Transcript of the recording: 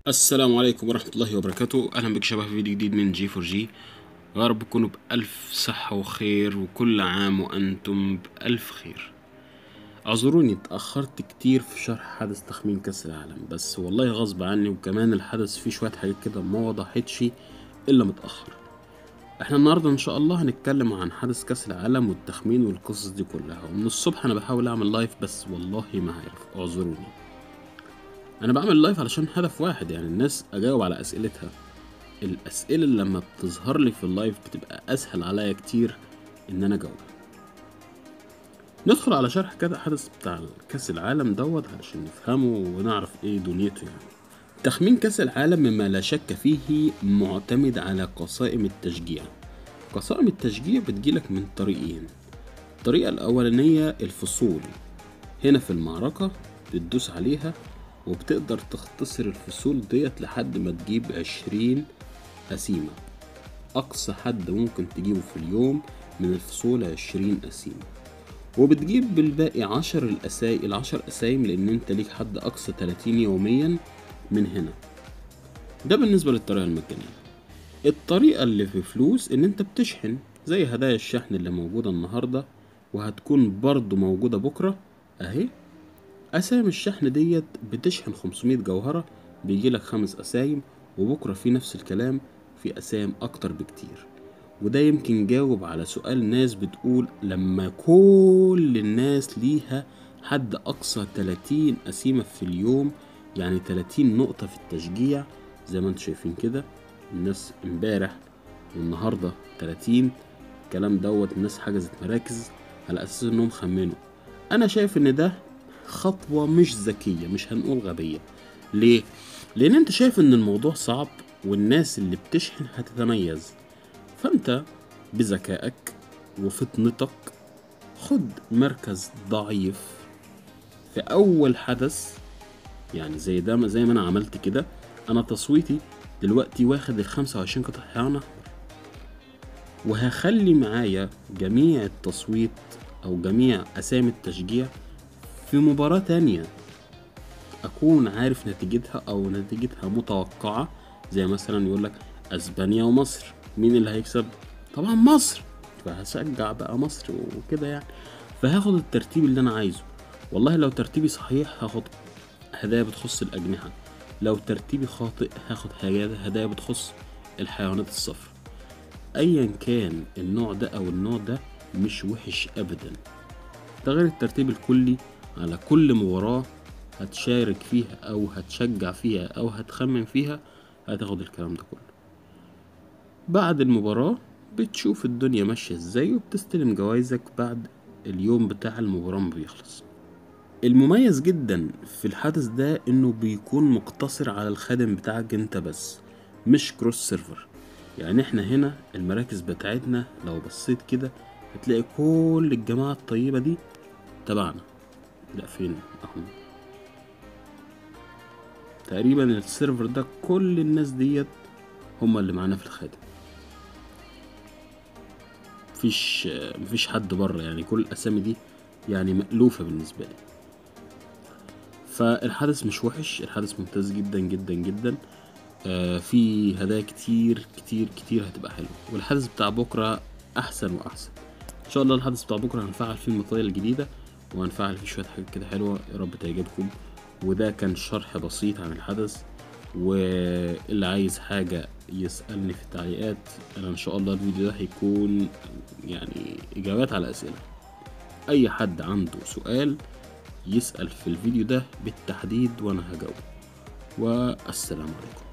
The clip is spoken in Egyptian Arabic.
السلام عليكم ورحمة الله وبركاته أهلا بك شباب في فيديو جديد من جي فور جي يا رب تكونوا بألف صحة وخير وكل عام وأنتم بألف خير اعذروني اتأخرت كتير في شرح حدث تخمين كأس العالم بس والله غصب عني وكمان الحدث فيه شوية حاجات كده ما وضحتش إلا متأخر احنا النهاردة ان شاء الله هنتكلم عن حدث كأس العالم والتخمين والقصص دي كلها ومن الصبح انا بحاول اعمل لايف بس والله ما عارف اعذروني انا بعمل لايف علشان هدف واحد يعني الناس اجاوب على اسئلتها الاسئله اللي لما بتظهر لي في اللايف بتبقى اسهل عليا كتير ان انا اجاوب ندخل على شرح كده حدث بتاع كاس العالم دوت علشان نفهمه ونعرف ايه دنيته يعني تخمين كاس العالم مما لا شك فيه معتمد على قصائم التشجيع قصائم التشجيع بتجيلك من طريقين الطريقة الأولانية الفصول هنا في المعركة بتدوس عليها وبتقدر تختصر الفصول ديت لحد ما تجيب عشرين قسيمة أقصى حد ممكن تجيبه في اليوم من الفصول عشرين قسيمة وبتجيب بالباقي عشر الأساي العشر أسايم لأن أنت ليك حد أقصى تلاتين يوميا من هنا ده بالنسبة للطريقة المجانية الطريقة اللي في فلوس إن أنت بتشحن زي هدايا الشحن اللي موجودة النهاردة وهتكون برضو موجودة بكرة أهي أسايم الشحن ديت بتشحن 500 جوهرة بيجيلك خمس أسايم وبكرة في نفس الكلام في أسايم أكتر بكتير وده يمكن جاوب على سؤال ناس بتقول لما كل الناس ليها حد أقصى 30 قسيمة في اليوم يعني 30 نقطة في التشجيع زي ما انتم شايفين كده الناس امبارح والنهاردة 30 الكلام دوت الناس حجزت مراكز على أساس إنهم خمنوا أنا شايف إن ده خطوة مش ذكية مش هنقول غبية ليه؟ لأن أنت شايف إن الموضوع صعب والناس اللي بتشحن هتتميز فأنت بذكائك وفطنتك خد مركز ضعيف في أول حدث يعني زي ده زي ما أنا عملت كده أنا تصويتي دلوقتي واخد الخمسة وعشرين قطع حيوان أحمر وهخلي معايا جميع التصويت أو جميع أسامي التشجيع في مباراة تانية أكون عارف نتيجتها أو نتيجتها متوقعة زي مثلا يقولك أسبانيا ومصر مين اللي هيكسب؟ طبعا مصر فهشجع بقى مصر وكده يعني فهاخد الترتيب اللي أنا عايزه والله لو ترتيبي صحيح هاخد هدايا بتخص الأجنحة لو ترتيبي خاطئ هاخد هدايا بتخص الحيوانات الصفر أيا كان النوع ده أو النوع ده مش وحش أبدا ده غير الترتيب الكلي على كل مباراة هتشارك فيها أو هتشجع فيها أو هتخمن فيها هتاخد الكلام ده كله بعد المباراة بتشوف الدنيا ماشية ازاي وبتستلم جوايزك بعد اليوم بتاع المباراة ما بيخلص المميز جدا في الحدث ده انه بيكون مقتصر على الخادم بتاعك انت بس مش كروس سيرفر يعني احنا هنا المراكز بتاعتنا لو بصيت كده هتلاقي كل الجماعة الطيبة دي تبعنا لا فين اهو تقريبا السيرفر ده كل الناس ديت هما اللي معانا في الخادم مفيش مفيش حد بره يعني كل الاسامي دي يعني مألوفة بالنسبة لي فالحدث مش وحش الحدث ممتاز جدا جدا جدا آه في هدايا كتير كتير كتير هتبقى حلوة والحدث بتاع بكرة أحسن وأحسن إن شاء الله الحدث بتاع بكرة هنفعل فيه المطايا الجديدة وهنفعل فيه شوية حاجات كده حلوة يا رب تعجبكم وده كان شرح بسيط عن الحدث واللي عايز حاجة يسألني في التعليقات أنا إن شاء الله الفيديو ده هيكون يعني إجابات على أسئلة أي حد عنده سؤال يسأل في الفيديو ده بالتحديد وأنا هجاوب والسلام عليكم